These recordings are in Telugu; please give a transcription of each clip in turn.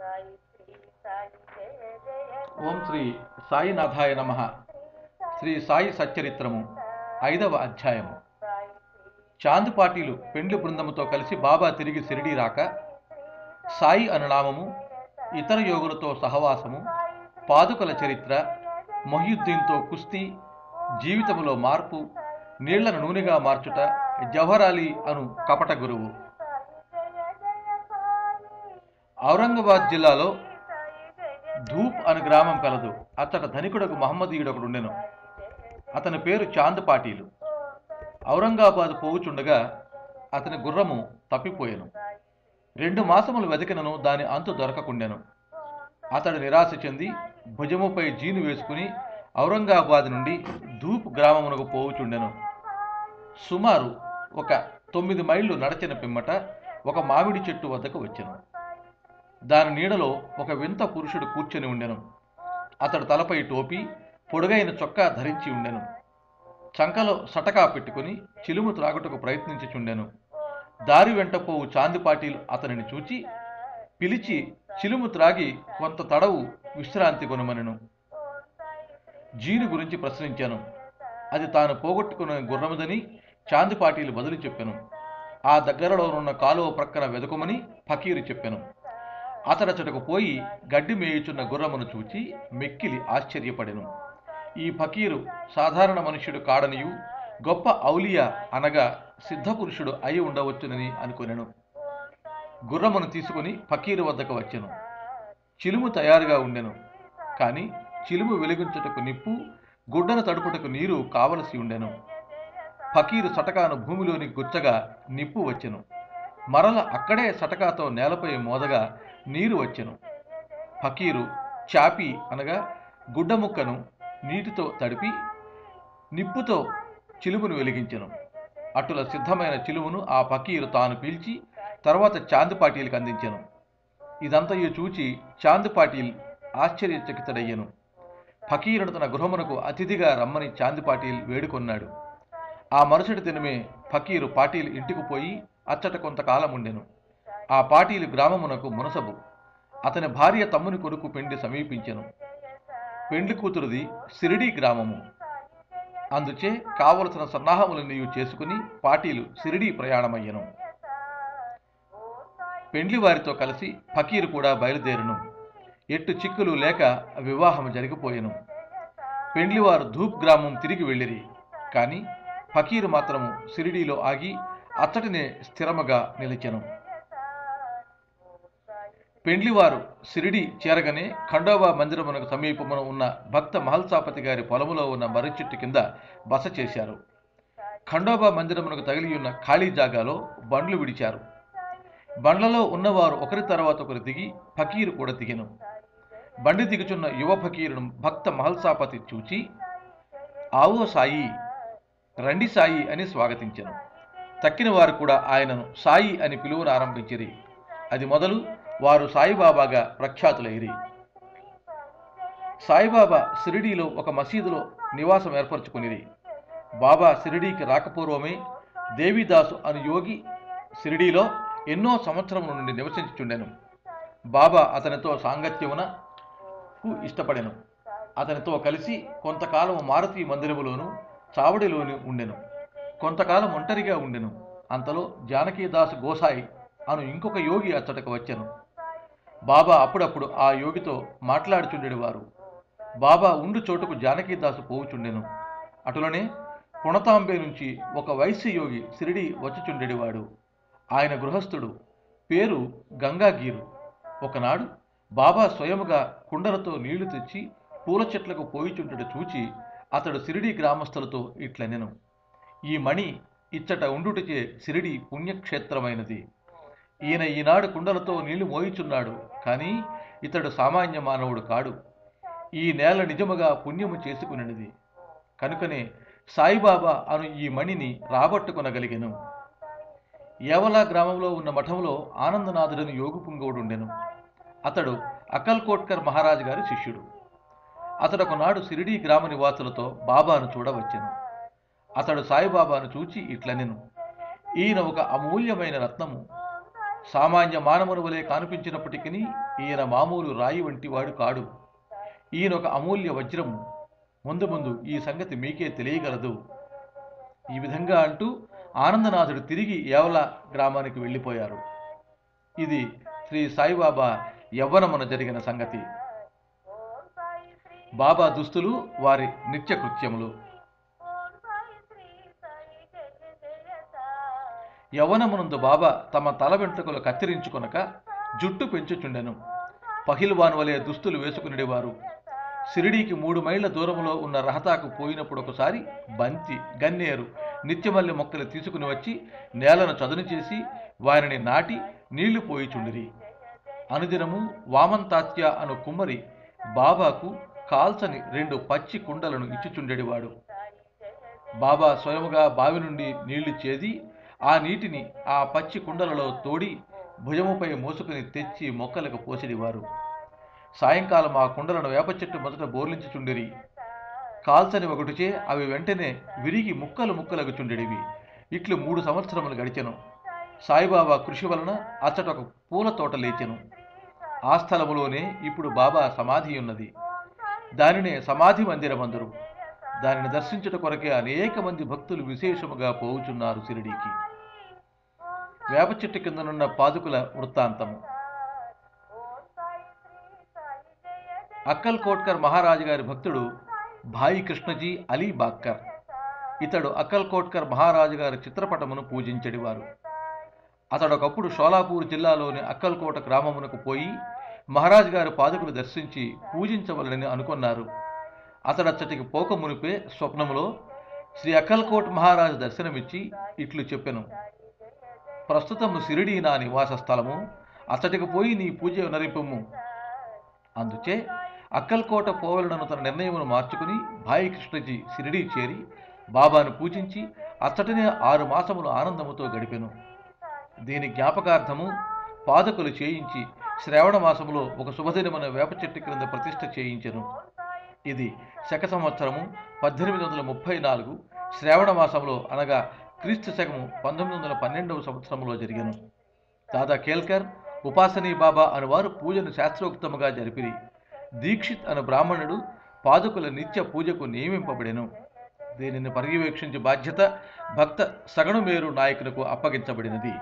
ఓం శ్రీ సాయినాథాయ నమ శ్రీ సాయి సచ్చరిత్రము ఐదవ అధ్యాయము చాంద్ పాటీలు పెండ్లి బృందముతో కలిసి బాబా తిరిగి సిరిడి రాక సాయి అనునామము ఇతర యోగులతో సహవాసము పాదుకల చరిత్ర మొహ్యుద్దీన్తో కుస్తీ జీవితములో మార్పు నీళ్లను నూనెగా మార్చుట జవహరాలీ అను కపట గురువు ఔరంగాబాద్ జిల్లాలో ధూప్ అను గ్రామం కలదు అతడు ధనికుడకు మహమ్మదీయుడొకడు ఉండెను అతని పేరు చాంద్ పాటీలు ఔరంగాబాద్ పోవుచుండగా అతని గుర్రము తప్పిపోయెను రెండు మాసములు వెతికినను దాని అంతు దొరకకుండెను అతడు నిరాశ చెంది భుజముపై జీను వేసుకుని ఔరంగాబాద్ నుండి ధూప్ గ్రామమునకు పోవుచుండెను సుమారు ఒక తొమ్మిది మైళ్ళు నడచిన పిమ్మట ఒక మామిడి చెట్టు వద్దకు వచ్చెను దాని నీడలో ఒక వింత పురుషుడు కూర్చొని ఉండెను అతడు తలపై టోపీ పొడుగైన చొక్కా ధరించి ఉండెను చంకలో సటకా పెట్టుకుని చిలుము త్రాగుటకు ప్రయత్నించుచుండెను దారి వెంట పోవు చాందిపాటీలు అతనిని చూచి పిలిచి చిలుము త్రాగి కొంత తడవు విశ్రాంతి కొనుమనెను జీను గురించి ప్రశ్నించాను అది తాను పోగొట్టుకున్న గుర్రముదని చాందిపాటీలు బదులు చెప్పాను ఆ దగ్గరలో ఉన్న కాలువ ప్రక్కన వెదకమని ఫకీరు చెప్పాను అతడచటకు పోయి గడ్డి మేయుచున్న గుర్రమును చూచి మెక్కిలి ఆశ్చర్యపడెను ఈ ఫకీరు సాధారణ మనుష్యుడు కాడనియు గొప్ప ఔలియా అనగా సిద్ధపురుషుడు అయి ఉండవచ్చునని అనుకొనెను గుర్రమును తీసుకుని ఫకీరు వద్దకు వచ్చెను చిలుము తయారుగా ఉండెను కానీ చిలుము వెలిగించుటకు నిప్పు గుడ్డను తడుపుటకు నీరు కావలసి ఉండెను ఫకీరు సటకాను భూమిలోని గుచ్చగా నిప్పు వచ్చెను మరల అక్కడే సటకాతో నేలపై మోదగా నీరు వచ్చెను ఫకీరు చాపి అనగా గుడ్డ ముక్కను నీటితో తడిపి నిప్పుతో చిలుమును వెలిగించెను అటుల సిద్ధమైన చిలుమును ఆ ఫకీరు తాను పీల్చి తర్వాత చాంద్ పాటీల్కి అందించెను ఇదంతయు చూచి చాంద్ పాటీల్ ఆశ్చర్యచకితుడయ్యను ఫకీరును తన గృహమునకు అతిథిగా రమ్మని చాంద్ పాటీల్ వేడుకొన్నాడు ఆ మరుసటి దినమే ఫకీరు పాటీల్ ఇంటికి పోయి అచ్చట కొంతకాలం ఉండెను ఆ పాటీలు గ్రామమునకు మునసబు అతని భార్య తమ్ముని కొడుకు పెండి సమీపించెను పెండ్లి కూతురుది సిరిడి గ్రామము అందుచే కావలసిన సన్నాహములన్నీ చేసుకుని పాటీలు సిరిడి ప్రయాణమయ్యను పెండ్లి వారితో కలిసి ఫకీరు కూడా బయలుదేరును ఎట్టు చిక్కులు లేక వివాహం జరిగిపోయెను పెండ్లివారు ధూప్ గ్రామం తిరిగి వెళ్ళిరి కానీ ఫకీరు మాత్రము సిరిడీలో ఆగి అచ్చటినే స్థిరముగా నిలిచెను పెండ్లివారు సిరిడి చేరగానే ఖండోబా మందిరమునకు సమీపమున ఉన్న భక్త మహల్సాపతి గారి పొలములో ఉన్న మర్రి చెట్టు కింద బస చేశారు ఖండోబా మందిరమునకు తగిలి ఉన్న ఖాళీ జాగాలో బండ్లు విడిచారు బండ్లలో ఉన్నవారు ఒకరి తర్వాత ఒకరు దిగి ఫకీరు కూడా దిగెను బండి దిగుచున్న యువ ఫకీరును భక్త మహల్సాపతి చూచి ఆవో సాయి రండి సాయి అని స్వాగతించెను తక్కిన వారు కూడా ఆయనను సాయి అని పిలువనారంభించిరి అది మొదలు వారు సాయిబాబాగా ప్రఖ్యాతులైరి సాయిబాబా షిరిడీలో ఒక మసీదులో నివాసం ఏర్పరచుకునిరి బాబా షిరిడీకి రాకపూర్వమే దేవిదాసు అను యోగి షిరిడీలో ఎన్నో సంవత్సరముల నుండి నివసించుచుండెను బాబా అతనితో సాంగత్యమున ఇష్టపడెను అతనితో కలిసి కొంతకాలం మారుతి మందిరములోను చావడిలోను ఉండెను కొంతకాలం ఒంటరిగా ఉండెను అంతలో జానకీదాసు గోసాయి అను ఇంకొక యోగి అచ్చటకు వచ్చెను బాబా అప్పుడప్పుడు ఆ యోగితో మాట్లాడుచుండెడివారు బాబా ఉండు చోటుకు జానకీదాసు పోవుచుండెను అటులనే పుణతాంబే నుంచి ఒక వైశ్య యోగి సిరిడి వచ్చుచుండెడివాడు ఆయన గృహస్థుడు పేరు గంగాగీరు ఒకనాడు బాబా స్వయముగా కుండలతో నీళ్లు తెచ్చి పూల చెట్లకు పోయిచుండడు చూచి అతడు సిరిడి గ్రామస్తులతో ఇట్లనెను ఈ మణి ఇచ్చట ఉండుటచే సిరిడి పుణ్యక్షేత్రమైనది ఈయన ఈనాడు కుండలతో నీళ్లు మోయిచున్నాడు కానీ ఇతడు సామాన్య మానవుడు కాడు ఈ నేల నిజముగా పుణ్యము చేసుకునినది కనుకనే సాయిబాబా అను ఈ మణిని రాబట్టుకొనగలిగెను ఏవలా గ్రామంలో ఉన్న మఠంలో ఆనందనాథుడని యోగు పుంగవుడుండెను అతడు అకల్కోట్కర్ మహారాజు గారి శిష్యుడు అతడు ఒకనాడు సిరిడి గ్రామ నివాసులతో బాబాను చూడవచ్చెను అతడు సాయిబాబాను చూచి ఇట్లనెను ఈయన ఒక అమూల్యమైన రత్నము సామాన్య మానవుని వలె కనిపించినప్పటికీ ఈయన మామూలు రాయి వంటి వాడు కాడు ఈయన ఒక అమూల్య వజ్రము ముందు ముందు ఈ సంగతి మీకే తెలియగలదు ఈ విధంగా అంటూ ఆనందనాథుడు తిరిగి ఏవల గ్రామానికి వెళ్ళిపోయారు ఇది శ్రీ సాయిబాబా యవ్వనమున జరిగిన సంగతి బాబా దుస్తులు వారి నిత్య కృత్యములు యవ్వనమునందు బాబా తమ తల వెంట్రుకలు కత్తిరించుకొనక జుట్టు పెంచుచుండెను పహిల్వాన్ వలె దుస్తులు వేసుకునేవారు సిరిడీకి మూడు మైళ్ళ దూరంలో ఉన్న రహతాకు పోయినప్పుడు ఒకసారి బంతి గన్నేరు నిత్యమల్లి మొక్కలు తీసుకుని వచ్చి నేలను చదును చేసి వారిని నాటి నీళ్లు పోయిచుండిరి అనుదినము వామంతాత్య అను కుమ్మరి బాబాకు కాల్చని రెండు పచ్చి కుండలను ఇచ్చిచుండెడివాడు బాబా స్వయముగా బావి నుండి నీళ్లు చేది ఆ నీటిని ఆ పచ్చి కుండలలో తోడి భుజముపై మోసుకుని తెచ్చి మొక్కలకు పోసిడివారు సాయంకాలం ఆ కుండలను వేప చెట్టు మొదట బోర్లించుచుండిరి కాల్చని ఒకటిచే అవి వెంటనే విరిగి ముక్కలు ముక్కలకు చుండెడివి ఇట్లు మూడు సంవత్సరములు గడిచెను సాయిబాబా కృషి వలన అచ్చట ఒక పూల తోట లేచెను ఆ స్థలములోనే ఇప్పుడు బాబా సమాధి ఉన్నది దానినే సమాధి మందిరమందరు దానిని దర్శించుట కొరకే అనేక మంది భక్తులు విశేషముగా పోవుచున్నారు సిరిడీకి వేప చెట్టు కిందనున్న పాదుకుల వృత్తాంతము అక్కల్ కోట్కర్ మహారాజు గారి భక్తుడు భాయి కృష్ణజీ అలీ బాక్కర్ ఇతడు అక్కల్ కోట్కర్ మహారాజు గారి చిత్రపటమును పూజించడివారు అతడు ఒకప్పుడు షోలాపూర్ జిల్లాలోని అక్కల్కోట గ్రామమునకు పోయి మహారాజు గారి పాదుకులు దర్శించి పూజించవలనని అనుకున్నారు అతడచ్చటికి పోక మునిపే స్వప్నములో శ్రీ అక్కల్కోట్ మహారాజు దర్శనమిచ్చి ఇట్లు చెప్పెను ప్రస్తుతము సిరిడి నా నివాస స్థలము అతడికి పోయి నీ పూజ నరిపము అందుచే అక్కల్కోట పోవలనను తన నిర్ణయమును మార్చుకుని భాయి కృష్ణజీ సిరిడి చేరి బాబాను పూజించి అచ్చటనే ఆరు మాసములు ఆనందముతో గడిపెను దీని జ్ఞాపకార్థము పాదకులు చేయించి శ్రావణ మాసములో ఒక శుభదినమున వేప చెట్టు క్రింద ప్రతిష్ఠ చేయించెను ఇది శక సంవత్సరము పద్దెనిమిది వందల ముప్పై నాలుగు శ్రావణ మాసంలో అనగా క్రీస్తు శకము పంతొమ్మిది వందల పన్నెండవ సంవత్సరంలో జరిగెను దాదా కేల్కర్ ఉపాసనీ బాబా అనువారు పూజను శాస్త్రోక్తముగా జరిపిరి దీక్షిత్ అను బ్రాహ్మణుడు పాదుకుల నిత్య పూజకు నియమింపబడెను దీనిని పర్యవేక్షించే బాధ్యత భక్త సగణుమేరు నాయకులకు అప్పగించబడినది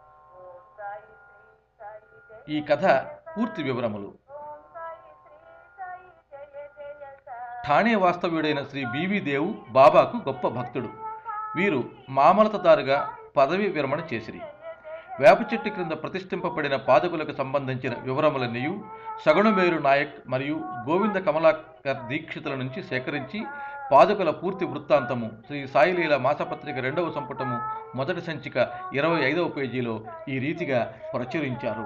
ఈ కథ పూర్తి వివరములు ఠాణే వాస్తవ్యుడైన శ్రీ బీవీ దేవు బాబాకు గొప్ప భక్తుడు వీరు మామలతదారుగా పదవి విరమణ చేసిరి వేప చెట్టు క్రింద ప్రతిష్ఠింపబడిన పాదకులకు సంబంధించిన వివరములన్నయు సగుణమేరు నాయక్ మరియు గోవింద కమలాకర్ దీక్షితుల నుంచి సేకరించి పాదుకల పూర్తి వృత్తాంతము శ్రీ సాయిలీల మాసపత్రిక రెండవ సంపుటము మొదటి సంచిక ఇరవై ఐదవ పేజీలో ఈ రీతిగా ప్రచురించారు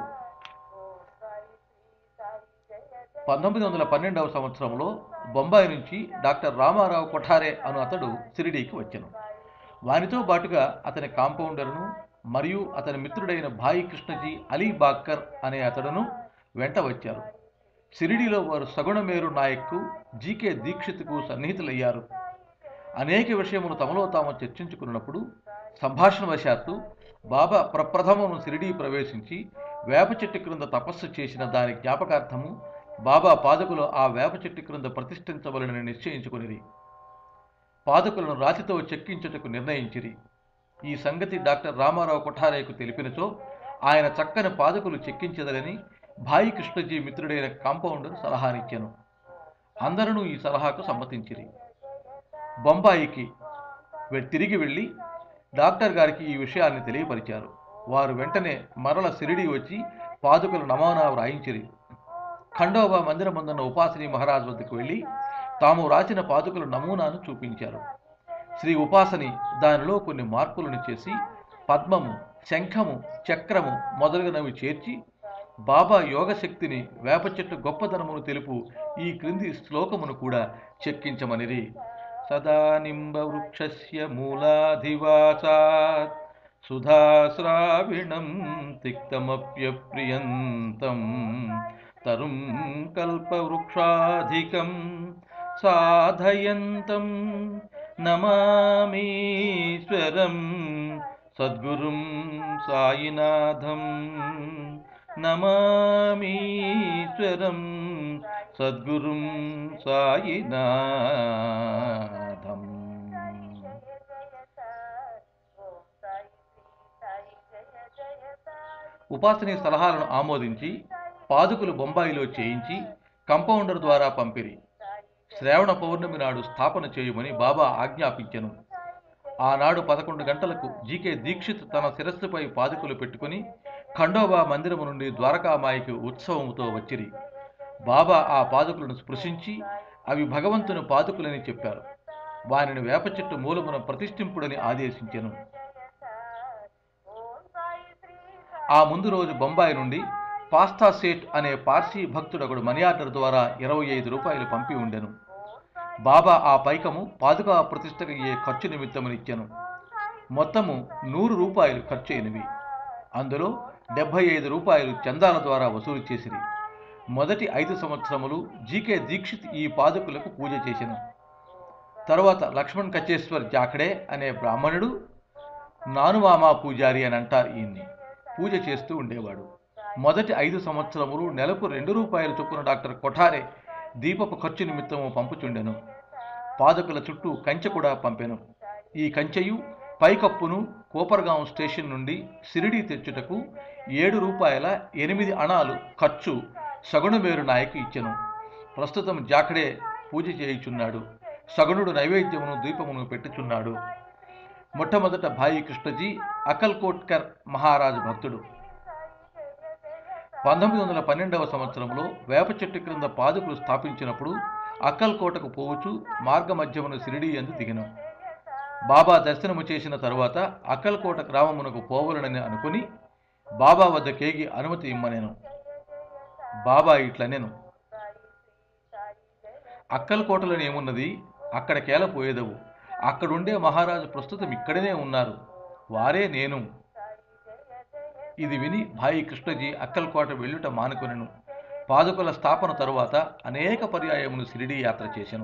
పంతొమ్మిది వందల పన్నెండవ సంవత్సరంలో బొంబాయి నుంచి డాక్టర్ రామారావు కొఠారే అను అతడు సిరిడీకి వచ్చెను వానితో పాటుగా అతని కాంపౌండర్ను మరియు అతని మిత్రుడైన భాయి కృష్ణజీ అలీ బాక్కర్ అనే అతడును వెంట వచ్చారు సిరిడిలో వారు సగుణమేరు నాయక్కు జీకే దీక్షిత్కు సన్నిహితులయ్యారు అనేక విషయములు తమలో తాము చర్చించుకున్నప్పుడు సంభాషణవశాత్తు బాబా ప్రప్రథమను సిరిడి ప్రవేశించి వేప చెట్టు క్రింద తపస్సు చేసిన దాని జ్ఞాపకార్థము బాబా పాదకులు ఆ వేప చెట్టు క్రింద ప్రతిష్ఠించవలనని నిశ్చయించుకునిరి పాదకులను రాతితో చెక్కించుటకు నిర్ణయించిరి ఈ సంగతి డాక్టర్ రామారావు కొఠారేకు తెలిపినచో ఆయన చక్కని పాదకులు చెక్కించదరని భాయి కృష్ణజీ మిత్రుడైన కాంపౌండర్ సలహానిచ్చాను అందరూ ఈ సలహాకు సమ్మతించిరి బొంబాయికి వె- తిరిగి వెళ్ళి డాక్టర్ గారికి ఈ విషయాన్ని తెలియపరిచారు వారు వెంటనే మరల సిరిడి వచ్చి పాదుకల నమూనా వ్రాయించిరి ఖండోబా మందిరమందున్న ఉపాసిని మహారాజ్ వద్దకు వెళ్ళి తాము రాసిన పాదుకల నమూనాను చూపించారు శ్రీ ఉపాసని దానిలో కొన్ని మార్పులను చేసి పద్మము శంఖము చక్రము మొదలగునవి చేర్చి బాబా యోగశక్తిని వేప చెట్టు గొప్పదనమును తెలుపు ఈ క్రింది శ్లోకమును కూడా చెక్కించమనిరి సదా నింబ వృక్షస్య మూలాధివాసాత్ సుధాశ్రావిణం తిక్తమప్యప్రియంతం తరుం కల్పవృక్షాధికం సాధయంతం నమామీశ్వరం సద్గురుం సాయినాథం నమామీశ్వరం సద్గురుం సాయినాథం ఉపాసనీ సలహాలను ఆమోదించి పాదుకులు బొంబాయిలో చేయించి కంపౌండర్ ద్వారా పంపిరి శ్రావణ పౌర్ణమి నాడు స్థాపన చేయమని బాబా ఆజ్ఞాపించెను ఆనాడు పదకొండు గంటలకు జీకే దీక్షిత్ తన శిరస్సుపై పాదుకులు పెట్టుకుని ఖండోబా మందిరము నుండి ద్వారకామాయికి ఉత్సవముతో వచ్చిరి బాబా ఆ పాదుకులను స్పృశించి అవి భగవంతుని పాదుకులని చెప్పారు వారిని వేప చెట్టు మూలమున ప్రతిష్ఠింపుడని ఆదేశించెను ఆ ముందు రోజు బొంబాయి నుండి పాస్తా సేట్ అనే పార్సీ భక్తుడొకడు మనీ ఆర్డర్ ద్వారా ఇరవై ఐదు రూపాయలు పంపి ఉండెను బాబా ఆ పైకము పాదుకా ప్రతిష్టకు అయ్యే ఖర్చు నిమిత్తమనిచ్చెను మొత్తము నూరు రూపాయలు ఖర్చు అయినవి అందులో డెబ్భై ఐదు రూపాయలు చందాల ద్వారా వసూలు చేసిరి మొదటి ఐదు సంవత్సరములు జీకే దీక్షిత్ ఈ పాదుకులకు పూజ చేసెను తరువాత లక్ష్మణ్ కచేశ్వర్ జాఖడే అనే బ్రాహ్మణుడు నానుమామా పూజారి అని అంటారు ఈయన్ని పూజ చేస్తూ ఉండేవాడు మొదటి ఐదు సంవత్సరములు నెలకు రెండు రూపాయల చొప్పున డాక్టర్ కొఠారే దీపపు ఖర్చు నిమిత్తము పంపుచుండెను పాదకుల చుట్టూ కంచె కూడా పంపెను ఈ కంచెయు పైకప్పును కోపర్గాం స్టేషన్ నుండి సిరిడి తెచ్చుటకు ఏడు రూపాయల ఎనిమిది అణాలు ఖర్చు సగుణమేరు నాయకు ఇచ్చెను ప్రస్తుతం జాఖడే పూజ చేయుచున్నాడు సగుణుడు నైవేద్యమును దీపమును పెట్టుచున్నాడు మొట్టమొదట భాయి కృష్ణజీ అకల్కోట్కర్ మహారాజు భక్తుడు పంతొమ్మిది వందల పన్నెండవ సంవత్సరంలో వేప చెట్టు క్రింద పాదుకులు స్థాపించినప్పుడు అక్కల్కోటకు పోవచ్చు మార్గమధ్యమును సిరిడి ఎందు దిగను బాబా దర్శనము చేసిన తరువాత అక్కల్కోట గ్రామమునకు పోవలనని అనుకుని బాబా వద్ద కేగి అనుమతి ఇమ్మనేను బాబా ఇట్లనెను అక్కల్కోటలోని ఏమున్నది అక్కడికేల పోయేదవు అక్కడుండే మహారాజు ప్రస్తుతం ఇక్కడనే ఉన్నారు వారే నేను ఇది విని భాయి కృష్ణజీ అక్కల్కోట వెళ్ళుట మానుకొనెను పాదుకుల స్థాపన తరువాత అనేక పర్యాయములు సిరిడి యాత్ర చేసెను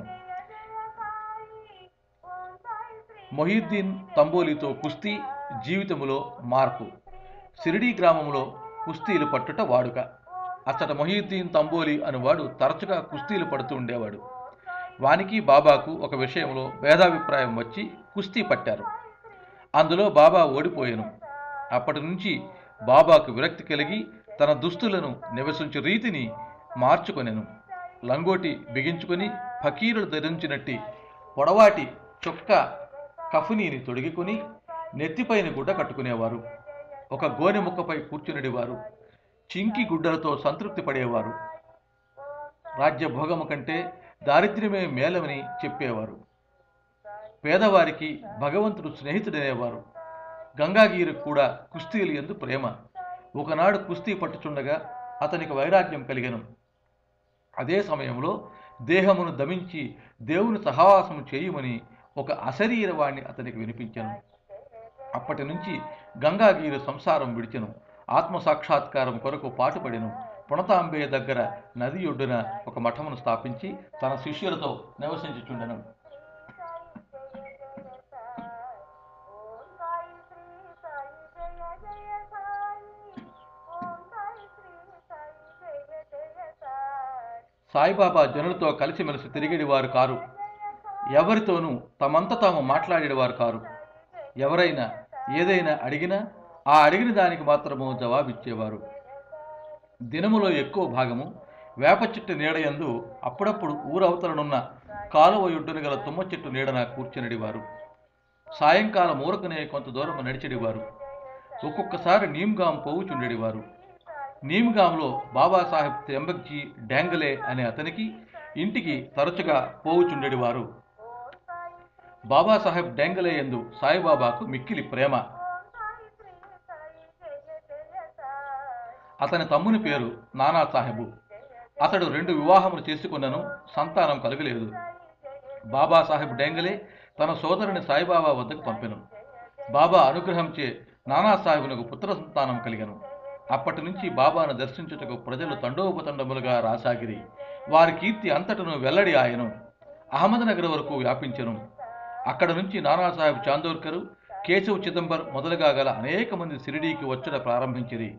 మొహిద్దీన్ తంబోలితో కుస్తీ జీవితములో మార్పు సిరిడి గ్రామంలో కుస్తీలు పట్టుట వాడుక అచ్చట మొహిద్దీన్ తంబోలి అనువాడు తరచుగా కుస్తీలు పడుతూ ఉండేవాడు వానికి బాబాకు ఒక విషయంలో భేదాభిప్రాయం వచ్చి కుస్తీ పట్టారు అందులో బాబా ఓడిపోయాను అప్పటి నుంచి బాబాకు విరక్తి కలిగి తన దుస్తులను నివసించు రీతిని మార్చుకొనెను లంగోటి బిగించుకొని ఫకీరులు ధరించినట్టి పొడవాటి చొక్క కఫునీని తొడిగికొని నెత్తిపైన గుడ్డ కట్టుకునేవారు ఒక గోనె ముక్కపై కూర్చునిడివారు చింకి గుడ్డలతో సంతృప్తి పడేవారు రాజ్యభోగము కంటే దారిద్ర్యమే మేలమని చెప్పేవారు పేదవారికి భగవంతుడు స్నేహితుడనేవారు గంగాగీరికి కూడా కుస్తీలు ఎందు ప్రేమ ఒకనాడు కుస్తీ పట్టుచుండగా అతనికి వైరాగ్యం కలిగెను అదే సమయంలో దేహమును దమించి దేవుని సహవాసము చేయుమని ఒక అశరీరవాణ్ణి అతనికి వినిపించెను అప్పటి నుంచి గంగాగీరు సంసారం విడిచెను ఆత్మ సాక్షాత్కారం కొరకు పాటుపడెను పుణతాంబే దగ్గర నది ఒడ్డున ఒక మఠమును స్థాపించి తన శిష్యులతో నివసించుచుండెను సాయిబాబా జనులతో కలిసిమెలిసి తిరిగేవారు కారు ఎవరితోనూ తమంత తాము మాట్లాడేవారు కారు ఎవరైనా ఏదైనా అడిగినా ఆ అడిగిన దానికి మాత్రము జవాబిచ్చేవారు దినములో ఎక్కువ భాగము వేప చెట్టు నీడయందు అప్పుడప్పుడు ఊరవతలనున్న కాలువ ఒడ్డున గల తుమ్మ చెట్టు నీడన కూర్చునిడివారు సాయంకాలం ఊరకునే కొంత దూరం నడిచెడివారు ఒక్కొక్కసారి నీమ్గాం పోవుచుండెడివారు నీమ్గాంలో బాబాసాహెబ్ త్ర్యంబక్జీ డ్యాంగలే అనే అతనికి ఇంటికి తరచుగా పోవుచుండెడివారు బాబాసాహెబ్ డ్యాంగలే ఎందు సాయిబాబాకు మిక్కిలి ప్రేమ అతని తమ్ముని పేరు నానాసాహెబు అతడు రెండు వివాహములు చేసుకున్నను సంతానం కలగలేదు బాబాసాహెబ్ డెంగలే తన సోదరుని సాయిబాబా వద్దకు పంపెను బాబా అనుగ్రహంచే నానాసాహెబునకు పుత్ర సంతానం కలిగను అప్పటి నుంచి బాబాను దర్శించుటకు ప్రజలు తండోపతండములుగా రాసాగిరి వారి కీర్తి అంతటను వెల్లడి ఆయను అహ్మద్నగర్ వరకు వ్యాపించెను అక్కడ నుంచి నానాసాహెబ్ చాందోర్కరు కేశవ్ చిదంబర్ మొదలుగా గల అనేక మంది సిరిడీకి వచ్చుట ప్రారంభించిరి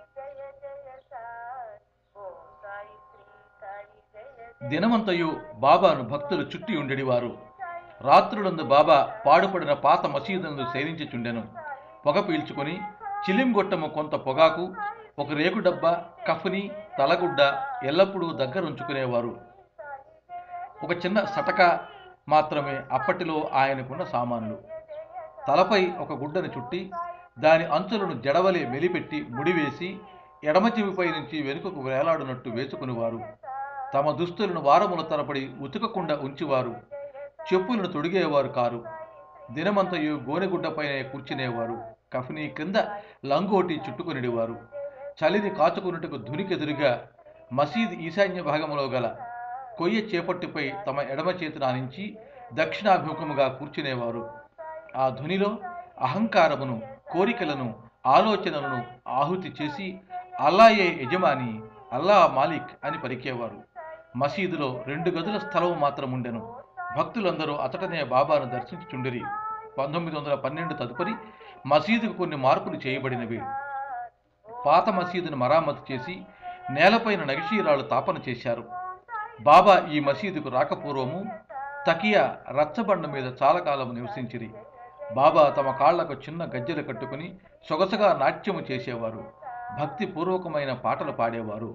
దినమంతయు బాబాను భక్తులు చుట్టి ఉండేవారు రాత్రులందు బాబా పాడుపడిన పాత మసీదునందు సేవించుచుండెను పొగ పీల్చుకొని చిలింగొట్టము కొంత పొగాకు ఒక రేకు డబ్బా కఫని తలగుడ్డ ఎల్లప్పుడూ దగ్గరుంచుకునేవారు ఒక చిన్న సటక మాత్రమే అప్పటిలో ఆయనకున్న సామానులు తలపై ఒక గుడ్డను చుట్టి దాని అంచులను జడవలే మెలిపెట్టి ముడివేసి ఎడమ చెవిపై నుంచి వెనుకకు వేలాడునట్టు వేసుకునేవారు తమ దుస్తులను వారముల తరబడి ఉతుకకుండా ఉంచేవారు చెప్పులను తొడిగేవారు కారు దినమంతయు గోనెగుడ్డపైనే కూర్చునేవారు కఫిని క్రింద లంగోటి చుట్టుకునిడివారు చలిని కాచుకున్నట్టుకు ధునికెదురుగా మసీద్ ఈశాన్య భాగంలో గల కొయ్య చేపట్టుపై తమ ఎడమ చేతిని ఆనించి దక్షిణాభిముఖముగా కూర్చునేవారు ఆ ధునిలో అహంకారమును కోరికలను ఆలోచనలను ఆహుతి చేసి అల్లాయే యజమాని అల్లా మాలిక్ అని పలికేవారు మసీదులో రెండు గదుల స్థలం మాత్రం ఉండెను భక్తులందరూ అతటనే బాబాను దర్శించుచుండిరి పంతొమ్మిది వందల పన్నెండు తదుపరి మసీదుకు కొన్ని మార్పులు చేయబడినవి పాత మసీదును మరామతు చేసి నేలపైన నగిషీరాలు తాపన చేశారు బాబా ఈ మసీదుకు రాకపూర్వము తకియా రచ్చబండ మీద చాలా కాలం నివసించిరి బాబా తమ కాళ్లకు చిన్న గజ్జెలు కట్టుకుని సొగసగా నాట్యము చేసేవారు భక్తి పూర్వకమైన పాటలు పాడేవారు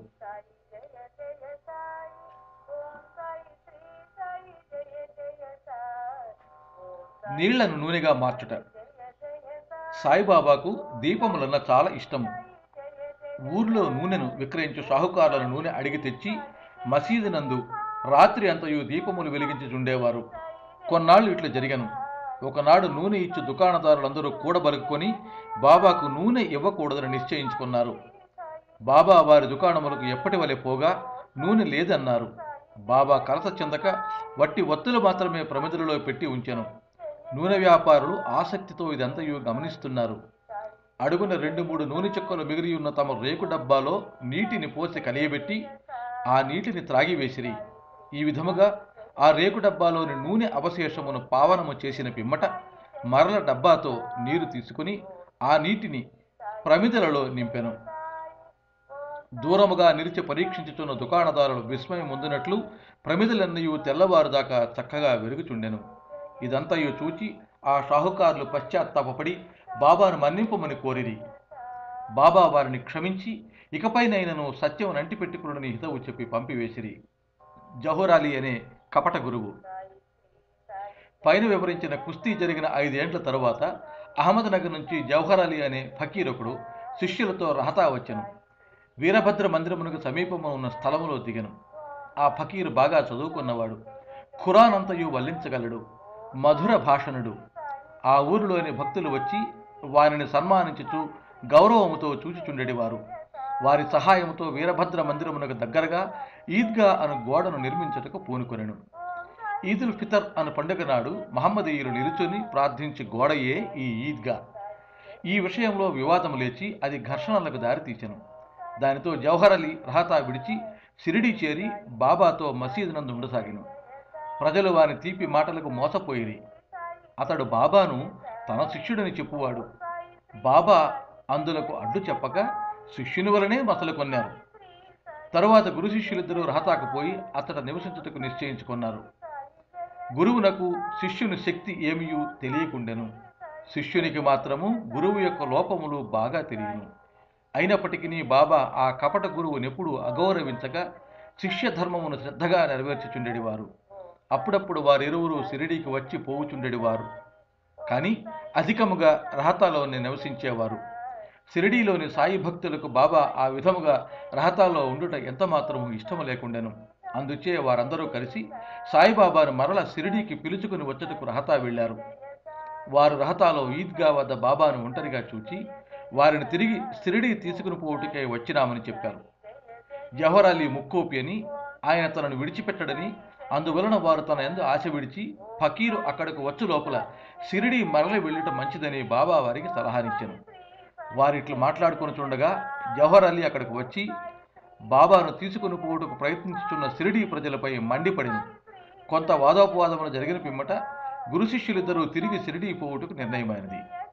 నీళ్లను నూనెగా మార్చుట సాయిబాబాకు దీపములన్న చాలా ఇష్టము ఊర్లో నూనెను విక్రయించు షాహుకారుల నూనె అడిగి తెచ్చి మసీదు నందు రాత్రి అంతయు దీపములు వెలిగించుచుండేవారు కొన్నాళ్ళు ఇట్లా జరిగను ఒకనాడు నూనె ఇచ్చు దుకాణదారులందరూ కూడబలుకొని బాబాకు నూనె ఇవ్వకూడదని నిశ్చయించుకున్నారు బాబా వారి దుకాణములకు ఎప్పటి వలె పోగా నూనె లేదన్నారు బాబా కలత చెందక వట్టి ఒత్తులు మాత్రమే ప్రమిదలలో పెట్టి ఉంచెను నూనె వ్యాపారులు ఆసక్తితో ఇదంతయు గమనిస్తున్నారు అడుగున రెండు మూడు నూనె చుక్కలు మిగిలి ఉన్న తమ రేకు డబ్బాలో నీటిని పోసి కలియబెట్టి ఆ నీటిని త్రాగివేసిరి ఈ విధముగా ఆ రేకు డబ్బాలోని నూనె అవశేషమును పావనము చేసిన పిమ్మట మరల డబ్బాతో నీరు తీసుకుని ఆ నీటిని ప్రమిదలలో నింపెను దూరముగా నిలిచి పరీక్షించుచున్న దుకాణదారులు విస్మయం ముందునట్లు ప్రమిదలన్నయు తెల్లవారుదాకా చక్కగా వెలుగుచుండెను ఇదంతయు చూచి ఆ షాహుకారులు పశ్చాత్తాపపడి బాబాను మన్నింపమని కోరిరి బాబా వారిని క్షమించి ఇకపైనైనను సత్యం నంటిపెట్టుకుని హితవు చెప్పి పంపివేసిరి జహోరాలి అనే కపట గురువు పైన వివరించిన కుస్తీ జరిగిన ఐదేండ్ల తరువాత అహ్మద్నగర్ నుంచి జవహర్ అలీ అనే ఫకీరొకడు శిష్యులతో రహతా వచ్చెను వీరభద్ర మందిరమునకు సమీపము ఉన్న స్థలములో దిగను ఆ ఫకీరు బాగా చదువుకున్నవాడు ఖురాన్ అంతయు వల్లించగలడు మధుర భాషణుడు ఆ ఊరిలోని భక్తులు వచ్చి వారిని సన్మానించుచు గౌరవముతో చూచుచుండెడివారు వారి సహాయంతో వీరభద్ర మందిరమునకు దగ్గరగా ఈద్గా అను గోడను నిర్మించుటకు పూనుకొనెను ఈదుల్ ఫితర్ అను పండుగ నాడు మహమ్మదీయులు నిలుచుని ప్రార్థించి గోడయే ఈ ఈద్గా ఈ విషయంలో వివాదం లేచి అది ఘర్షణలకు దారితీచెను దానితో జవహర్ అలీ రహతా విడిచి సిరిడి చేరి బాబాతో మసీదు నందు ఉండసాగిను ప్రజలు వారి తీపి మాటలకు మోసపోయిరి అతడు బాబాను తన శిష్యుడని చెప్పువాడు బాబా అందులకు అడ్డు చెప్పక శిష్యుని వలనే మసలు కొన్నారు తరువాత గురు శిష్యులిద్దరూ రహతాకు పోయి అతడు నివసించుటకు నిశ్చయించుకున్నారు గురువునకు శిష్యుని శక్తి ఏమియూ తెలియకుండెను శిష్యునికి మాత్రము గురువు యొక్క లోపములు బాగా తెలియను అయినప్పటికీ బాబా ఆ కపట గురువునెప్పుడు అగౌరవించక శిష్య ధర్మమును శ్రద్ధగా నెరవేర్చుచుండెడివారు అప్పుడప్పుడు వారిరువురు సిరిడీకి వచ్చి పోవుచుండెడివారు కానీ అధికముగా రహతాలోనే నివసించేవారు షిరిడీలోని సాయి భక్తులకు బాబా ఆ విధముగా రహతాలో ఉండుట ఎంత మాత్రము ఇష్టము లేకుండెను అందుచే వారందరూ కలిసి సాయిబాబాను మరల షిరిడీకి పిలుచుకుని వచ్చటకు రహతా వెళ్ళారు వారు రహతాలో ఈద్గా వద్ద బాబాను ఒంటరిగా చూచి వారిని తిరిగి షిరిడీ తీసుకుని పోవుటకై వచ్చినామని చెప్పారు జవహర్ అలీ ముక్కోపి అని ఆయన తనను విడిచిపెట్టడని అందువలన వారు తన ఎందు ఆశ విడిచి ఫకీరు అక్కడకు వచ్చు లోపల షిరిడి మరలి వెళ్ళటం మంచిదని బాబా వారికి సలహానిచ్చాను వారిట్లు మాట్లాడుకొని చూడగా జవహర్ అలీ అక్కడికి వచ్చి బాబాను తీసుకుని పోవుటకు ప్రయత్నించుతున్న షిరిడి ప్రజలపై మండిపడిను కొంత వాదోపవాదములు జరిగిన పిమ్మట గురు శిష్యులిద్దరూ తిరిగి షిరిడి పోవుటకు నిర్ణయమైనది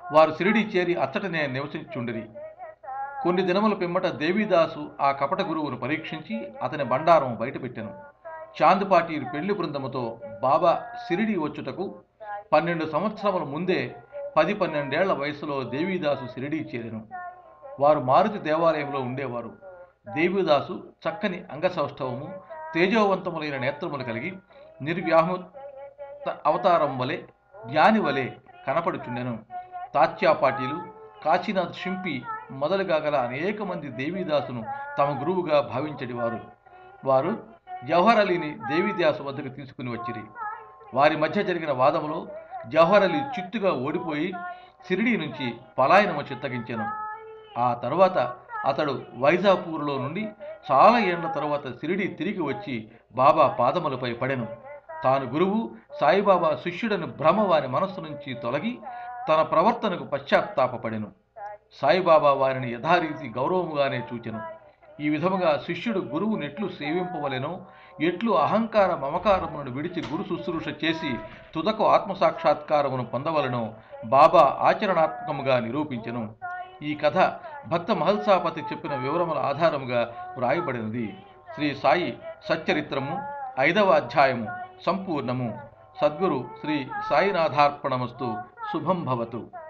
వారు సిరిడి చేరి అచ్చటనే నివసించుండిరి కొన్ని దినముల పిమ్మట దేవిదాసు ఆ కపట గురువును పరీక్షించి అతని బండారం బయటపెట్టెను చాందుపాటి పెళ్లి బృందముతో బాబా సిరిడి వచ్చుటకు పన్నెండు సంవత్సరముల ముందే పది పన్నెండేళ్ల వయసులో దేవిదాసు సిరిడి చేరెను వారు మారుతి దేవాలయంలో ఉండేవారు దేవిదాసు చక్కని అంగసౌష్ఠవము తేజోవంతములైన నేత్రములు కలిగి నిర్వ్యాహు అవతారం వలె జ్ఞాని వలె కనపడుచుండెను తాత్యా పాటీలు కాశీనాథ్ షింపి మొదలుగా గల అనేక మంది దేవిదాసును తమ గురువుగా భావించడివారు వారు జవహర్ అలీని దేవిదాసు వద్దకు తీసుకుని వచ్చిరి వారి మధ్య జరిగిన వాదములో జవహర్ అలీ చిత్తుగా ఓడిపోయి సిరిడి నుంచి పలాయనము చిత్తగించెను ఆ తరువాత అతడు వైజాపూర్లో నుండి చాలా ఏండ్ల తరువాత సిరిడి తిరిగి వచ్చి బాబా పాదములపై పడెను తాను గురువు సాయిబాబా శిష్యుడని భ్రమ వారి మనస్సు నుంచి తొలగి తన ప్రవర్తనకు పశ్చాత్తాపపడెను సాయిబాబా వారిని యథారీతి గౌరవముగానే చూచెను ఈ విధముగా శిష్యుడు గురువు నెట్లు సేవింపవలెనో ఎట్లు అహంకార మమకారములను విడిచి గురు శుశ్రూష చేసి తుదకు ఆత్మసాక్షాత్కారమును పొందవలనో బాబా ఆచరణాత్మకముగా నిరూపించెను ఈ కథ భక్త మహల్సాపతి చెప్పిన వివరముల ఆధారముగా వ్రాయబడినది శ్రీ సాయి సచ్చరిత్రము ఐదవ అధ్యాయము సంపూర్ణము సద్గురు శ్రీ సాయినాథార్పణమస్తు శుభం భవతు